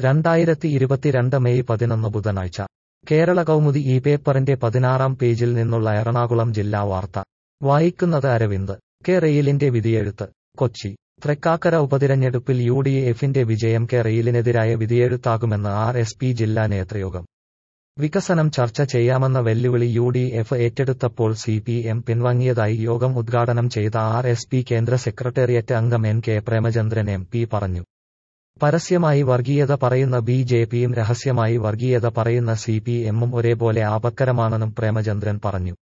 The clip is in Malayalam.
രണ്ടായിരത്തി ഇരുപത്തിരണ്ട് മെയ് പതിനൊന്ന് ബുധനാഴ്ച കേരള കൗമുദി ഈ പേപ്പറിന്റെ പതിനാറാം പേജിൽ നിന്നുള്ള എറണാകുളം ജില്ലാ വാർത്ത വായിക്കുന്നത് അരവിന്ദ് കെ റെയിലിന്റെ വിധിയെഴുത്ത് കൊച്ചി തൃക്കാക്കര ഉപതിരഞ്ഞെടുപ്പിൽ യു ഡി എഫിന്റെ വിജയം കെ റെയിലിനെതിരായ വിധിയെഴുത്താകുമെന്ന് ആർ എസ് പി ജില്ലാ നേതൃയോഗം വികസനം ചർച്ച ചെയ്യാമെന്ന വെല്ലുവിളി യു ഡി എഫ് ഏറ്റെടുത്തപ്പോൾ സി പി എം പിൻവാങ്ങിയതായി യോഗം ഉദ്ഘാടനം ചെയ്ത ആർ എസ് പി കേന്ദ്ര സെക്രട്ടേറിയറ്റ് അംഗം N K Premachandran M P പറഞ്ഞു പരസ്യമായി വർഗീയത പറയുന്ന ബി ജെ പിയും രഹസ്യമായി വർഗീയത പറയുന്ന സി പി എമ്മും ഒരേപോലെ ആപത്കരമാണെന്നും പ്രേമചന്ദ്രൻ പറഞ്ഞു